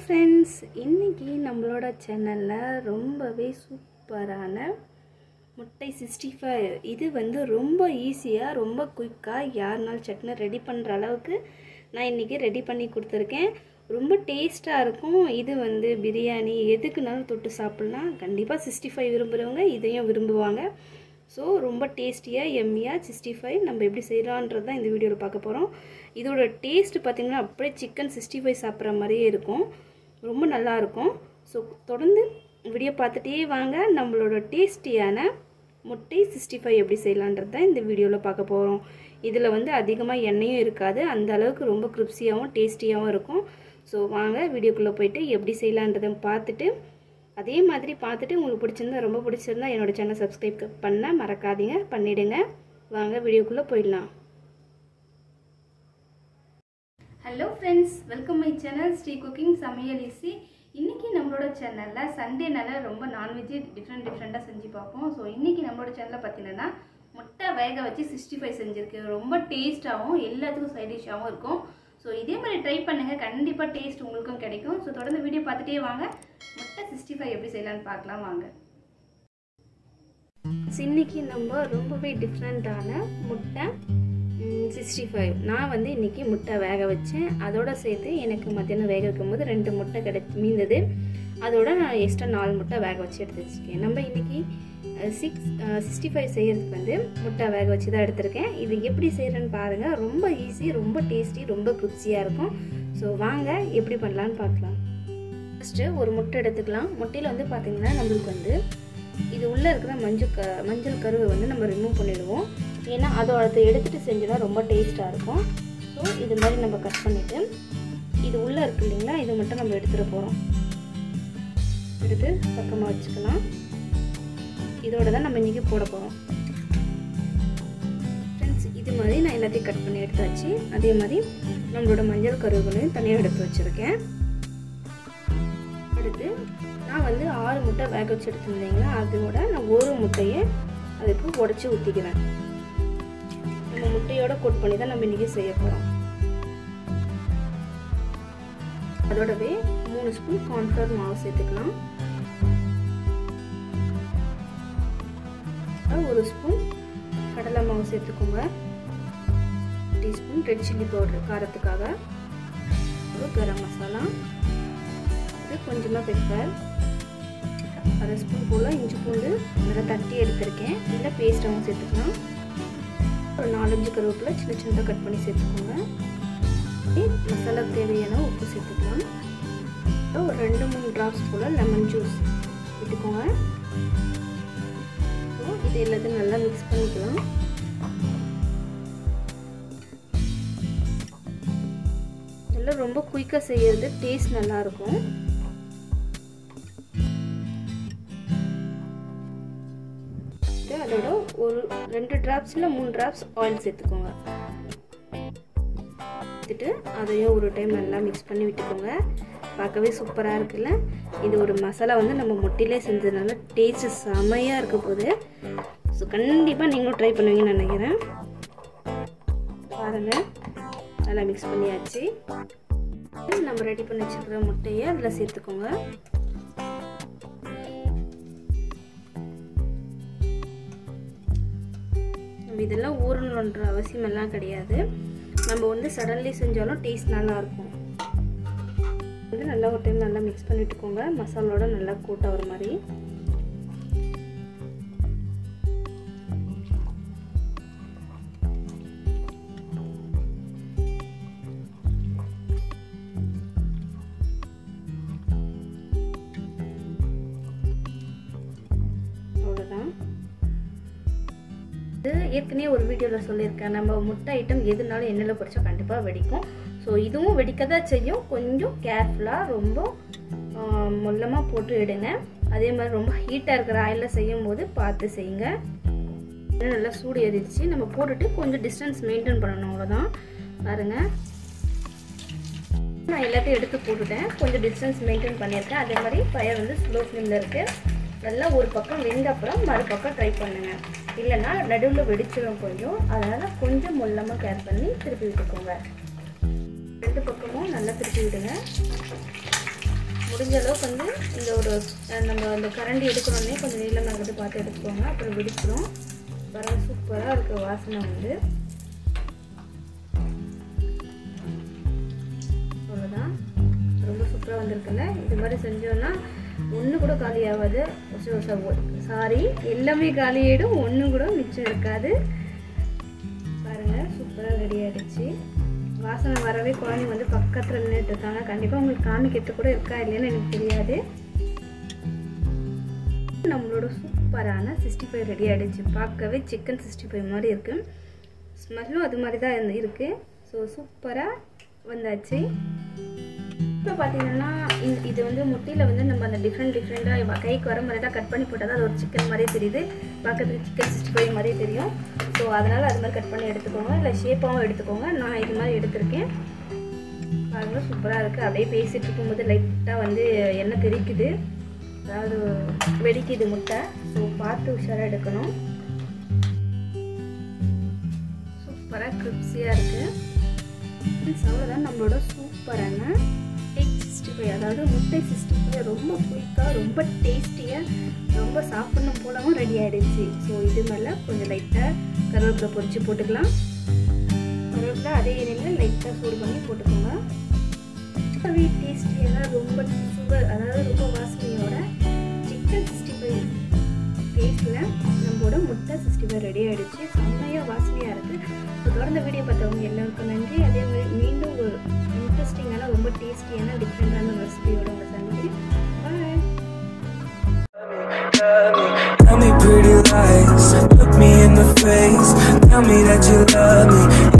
Friends இன்றைக்கி நம்மளோட சேனலில் ரொம்பவே சூப்பரான முட்டை சிக்ஸ்டி ஃபைவ் இது வந்து ரொம்ப ஈஸியாக ரொம்ப குயிக்காக யாருனாலும் சட்னி ரெடி பண்ணுற அளவுக்கு நான் இன்றைக்கி ரெடி பண்ணி கொடுத்துருக்கேன் ரொம்ப டேஸ்ட்டாக இருக்கும் இது வந்து பிரியாணி எதுக்குனாலும் தொட்டு சாப்பிட்லாம் கண்டிப்பாக சிக்ஸ்டி ஃபைவ் விரும்புகிறவங்க இதையும் விரும்புவாங்க ஸோ ரொம்ப டேஸ்டியாக எம்மியாக சிக்ஸ்டி ஃபைவ் நம்ம எப்படி செய்யலான்றது தான் இந்த வீடியோவில் பார்க்க போகிறோம் இதோட டேஸ்ட் பார்த்திங்கன்னா அப்படியே சிக்கன் சிக்ஸ்டி ஃபைவ் சாப்பிட்ற மாதிரியே இருக்கும் ரொம்ப நல்லாயிருக்கும் ஸோ தொடர்ந்து வீடியோ பார்த்துட்டே வாங்க நம்மளோட டேஸ்டியான முட்டை சிக்ஸ்டி ஃபைவ் எப்படி செய்யலான்றது தான் இந்த வீடியோவில் பார்க்க போகிறோம் இதில் வந்து அதிகமாக எண்ணெயும் இருக்காது அந்த அளவுக்கு ரொம்ப கிரிப்ஸியாகவும் டேஸ்டியாகவும் இருக்கும் ஸோ வாங்க வீடியோக்குள்ளே போயிட்டு எப்படி செய்யலான்றதை பார்த்துட்டு அதே மாதிரி பார்த்துட்டு உங்களுக்கு பிடிச்சிருந்தா ரொம்ப பிடிச்சிருந்தா என்னோடய சேனல் சப்ஸ்கிரைப் பண்ண மறக்காதீங்க பண்ணிவிடுங்க வாங்க வீடியோக்குள்ளே போயிடலாம் hello friends welcome my channel Sri cooking சமையல் ஈஸி இன்றைக்கி நம்மளோட சேனலில் சண்டேனால ரொம்ப நான்வெஜ்ஜு டிஃப்ரெண்ட் டிஃப்ரெண்ட்டாக செஞ்சு பார்ப்போம் ஸோ இன்றைக்கி நம்மளோட சேனலில் பார்த்தீங்கன்னா முட்டை வேக வச்சு சிக்ஸ்டி ஃபைவ் செஞ்சுருக்கு ரொம்ப டேஸ்ட்டாகவும் எல்லாத்துக்கும் சைட் டிஷ்ஷாகவும் இருக்கும் ஸோ இதே மாதிரி ட்ரை பண்ணுங்கள் கண்டிப்பாக டேஸ்ட் உங்களுக்கும் கிடைக்கும் ஸோ தொடர்ந்து வீடியோ பார்த்துட்டே வாங்க முட்டை சிக்ஸ்டி ஃபைவ் எப்படி செய்யலான்னு பார்க்கலாம் வாங்க இன்னைக்கு நம்ம ரொம்பவே டிஃப்ரெண்ட்டான முட்டை சிக்ஸ்டி ஃபைவ் நான் வந்து இன்றைக்கி முட்டை வேக வச்சேன் அதோட சேர்த்து எனக்கு மத்தியானம் வேக வைக்கும்போது ரெண்டு முட்டை கிடைச்சி மீந்தது அதோட நான் எக்ஸ்ட்ரா நாலு முட்டை வேக வச்சு எடுத்து வச்சுருக்கேன் நம்ம இன்றைக்கி சிக்ஸ் சிக்ஸ்டி ஃபைவ் செய்கிறதுக்கு வந்து முட்டை வேக வச்சு தான் எடுத்திருக்கேன் இது எப்படி செய்கிறேன்னு பாருங்கள் ரொம்ப ஈஸி ரொம்ப டேஸ்டி ரொம்ப குப்சியாக இருக்கும் ஸோ வாங்க எப்படி பண்ணலான்னு பார்க்கலாம் ஃபஸ்ட்டு ஒரு முட்டை எடுத்துக்கலாம் முட்டையில் வந்து பார்த்திங்கன்னா நம்மளுக்கு வந்து இது உள்ளே இருக்கிற மஞ்சள் க மஞ்சள் கருவை வந்து நம்ம ரிமூவ் பண்ணிடுவோம் ஏன்னா அதோட எடுத்துகிட்டு செஞ்சோன்னா ரொம்ப டேஸ்ட்டாக இருக்கும் ஸோ இது மாதிரி நம்ம கட் பண்ணிவிட்டு இது உள்ளே இருக்கு இல்லைங்களா இதை மட்டும் நம்ம எடுத்துகிட்டு போகிறோம் எடுத்து பக்கமாக வச்சுக்கலாம் இதோட தான் நம்ம இன்றைக்கி போட போகிறோம் ஃப்ரெண்ட்ஸ் இது மாதிரி நான் எல்லாத்தையும் கட் பண்ணி எடுத்தாச்சு அதே மாதிரி நம்மளோட மஞ்சள் கருவுகளையும் தனியாக எடுத்து வச்சுருக்கேன் அடுத்து நான் வந்து ஆறு முட்டை வேக வச்சு எடுத்துருந்தீங்களா அதோட நான் ஒரு முட்டையை அதுக்கு உடச்சி ஊற்றிக்கிறேன் நம்ம முட்டையோட கோட் பண்ணி தான் நம்ம இன்றைக்கி செய்ய போகிறோம் அதோடவே மூணு ஸ்பூன் கார்ன்ஃப்ளவர் மாவு சேர்த்துக்கலாம் ஒரு ஸ்பூன் கடலை மாவு சேர்த்துக்கோங்க டீஸ்பூன் ரெட் சில்லி பவுடர் காரத்துக்காக ஒரு கரம் மசாலா இது கொஞ்சமாக பெப்பர் அரை ஸ்பூன் போல் இஞ்சி பூண்டு நல்லா தட்டி எடுத்திருக்கேன் இல்லை பேஸ்ட்டாகவும் சேர்த்துக்கலாம் ஒரு நாலஞ்சு கருவேப்பிலை சின்ன சின்னதாக கட் பண்ணி சேர்த்துக்கோங்க மசாலா தேவையான உப்பு சேர்த்துக்கலாம் ஒரு ரெண்டு மூணு ட்ராப்ஸ் போல் லெமன் ஜூஸ் விட்டுக்கோங்க இது எல்லாத்தையும் நல்லா மிக்ஸ் பண்ணிக்கலாம் இதெல்லாம் ரொம்ப குயிக்காக செய்யறது டேஸ்ட் நல்லாயிருக்கும் அதோட ஒரு ரெண்டு ட்ராப்ஸ் இல்லை மூணு ட்ராப்ஸ் ஆயில் சேர்த்துக்கோங்க எடுத்துட்டு அதையும் ஒரு டைம் நல்லா மிக்ஸ் பண்ணி விட்டுக்கோங்க பார்க்கவே சூப்பராக இருக்குல்ல இது ஒரு மசாலா வந்து நம்ம முட்டையிலே செஞ்சதுனால டேஸ்ட்டு செமையாக இருக்க போகுது ஸோ கண்டிப்பாக நீங்களும் ட்ரை பண்ணுவீங்கன்னு நினைக்கிறேன் பாருங்கள் நல்லா மிக்ஸ் பண்ணியாச்சு நம்ம ரெடி பண்ணி வச்சுருக்கிற முட்டையை அதில் சேர்த்துக்கோங்க நம்ம இதெல்லாம் ஊறணுன்ற அவசியம் எல்லாம் கிடையாது நம்ம வந்து சடன்லி செஞ்சாலும் டேஸ்ட் நல்லாயிருக்கும் வந்து நல்லா ஒரு டைம் நல்லா மிக்ஸ் பண்ணிட்டுக்கோங்க மசாலோட நல்லா கூட்ட வர மாதிரி அவ்வளோதான் இது ஏற்கனவே ஒரு வீடியோவில் சொல்லியிருக்கேன் நம்ம முட்டை ஐட்டம் எதுனாலும் எண்ணெயில் பொரிச்சா கண்டிப்பாக வெடிக்கும் ஸோ இதுவும் வெடிக்க தான் செய்யும் கொஞ்சம் கேர்ஃபுல்லாக ரொம்ப மொல்லமாக போட்டு எடுங்க அதே மாதிரி ரொம்ப ஹீட்டாக இருக்கிற ஆயிலில் செய்யும் போது பார்த்து செய்யுங்க நல்லா சூடு ஏறிடுச்சு நம்ம போட்டுட்டு கொஞ்சம் டிஸ்டன்ஸ் மெயின்டைன் பண்ணணும் அவ்வளோதான் பாருங்க நான் எல்லாத்தையும் எடுத்து போட்டுட்டேன் கொஞ்சம் டிஸ்டன்ஸ் மெயின்டைன் பண்ணியிருக்கேன் அதே மாதிரி ஃபயர் வந்து ஸ்லோ ஃப்ளேமில் இருக்குது நல்லா ஒரு பக்கம் வெந்த அப்புறம் மறுபக்கம் ட்ரை பண்ணுங்கள் இல்லைன்னா நடுவில் வெடிச்சிடும் கொஞ்சம் அதனால் கொஞ்சம் மொல்லமாக கேர் பண்ணி திருப்பி விட்டுக்கோங்க ரெண்டு பக்கமும் நல்லா திருப்பி விடுங்க முடிஞ்ச அளவுக்கு வந்து இந்த ஒரு அஹ், நம்ம அந்த கரண்டி எடுக்கிறோன்னே கொஞ்சம் நீளமாக இருக்கிறது பார்த்து எடுத்துக்கோங்க அப்புறம் வெடிச்சிடும் வர சூப்பராக இருக்க வாசனை வந்து அவ்வளோதான் ரொம்ப சூப்பராக வந்திருக்குல்ல இது மாதிரி செஞ்சோன்னா ஒன்று கூட காலி ஆகாது சாரி எல்லாமே காலி ஆகிடும் ஒன்று கூட மிச்சம் இருக்காது பாருங்கள் சூப்பராக ரெடி ஆகிடுச்சு வாசனை வரவே குழந்தைங்க வந்து பக்கத்தில் நின்றுட்டு இருக்காங்க கண்டிப்பாக உங்களுக்கு காமிக்கிறது கூட இருக்கா இல்லைன்னு எனக்கு தெரியாது நம்மளோட சூப்பரான சிக்ஸ்டி ஃபைவ் ரெடி ஆகிடுச்சு பார்க்கவே சிக்கன் சிக்ஸ்டி ஃபைவ் மாதிரி இருக்குது ஸ்மெல்லும் அது மாதிரி தான் இருந்து- இருக்குது ஸோ சூப்பராக வந்தாச்சு இப்போ பார்த்தீங்கன்னா இந்த இது வந்து முட்டையில் வந்து நம்ம அந்த டிஃப்ரெண்ட் டிஃப்ரெண்ட்டாக கைக்கு வர மாதிரிலாம் கட் பண்ணி போட்டால் தான் அது ஒரு சிக்கன் மாதிரியே தெரியுது பார்க்கறதுக்கு சிக்கன் சிக்ஸ்டி ஃபைவ் மாதிரியே தெரியும் ஸோ அதனால் அது மாதிரி கட் பண்ணி எடுத்துக்கோங்க இல்லை ஷேப்பாகவும் எடுத்துக்கோங்க நான் இது மாதிரி எடுத்திருக்கேன் பாருங்க சூப்பராக இருக்குது அப்படியே பேசிட்டு இருக்கும்போது லைட்டாக வந்து எண்ணெய் தெரிக்குது அதாவது வெடிக்குது முட்டை ஸோ பார்த்து உஷாராக எடுக்கணும் சூப்பராக கிரிப்ஸியாக இருக்குது ஃப்ரெண்ட்ஸ் அவ்வளோதான் நம்மளோட சூப்பரான எக் சிக்ஸ்டி ஃபைவ் அதாவது முட்டை சிக்ஸ்டி ஃபைவ் ரொம்ப குயிக்காக ரொம்ப டேஸ்டியாக ரொம்ப சாப்பிடணும் போலவும் ரெடி ஆகிடுச்சு ஸோ இது மேலே கொஞ்சம் லைட்டாக கருவேப்பிலை பொரிச்சு போட்டுக்கலாம் கருவேப்பிலை அதே எண்ணெயில் லைட்டாக சூடு பண்ணி போட்டுக்கோங்க ரொம்பவே டேஸ்டியாக ரொம்ப சுகர் அதாவது ரொம்ப வாசனையோட சிக்கன் சிக்ஸ்டி ஃபைவ் டேஸ்ட்டில் நம்மளோட முட்டை சிக்ஸ்டி ஃபைவ் ரெடி ஆகிடுச்சு செம்மையாக வாசனையாக இருக்குது ஸோ தொடர்ந்து வீடியோ பார்த்தவங்க எல்லாருக்கும் நன்றி அதே மாதிரி மீண்டும் ஒரு இன்ட்ரெஸ்டிங்கான ரொம்ப டேஸ்டியான டிஃப்ரெண்டான ரெசிபியோட உங்களை சந்திக்கிறேன் பாய் Tell me pretty lies, look me in the face. Tell me that you love me.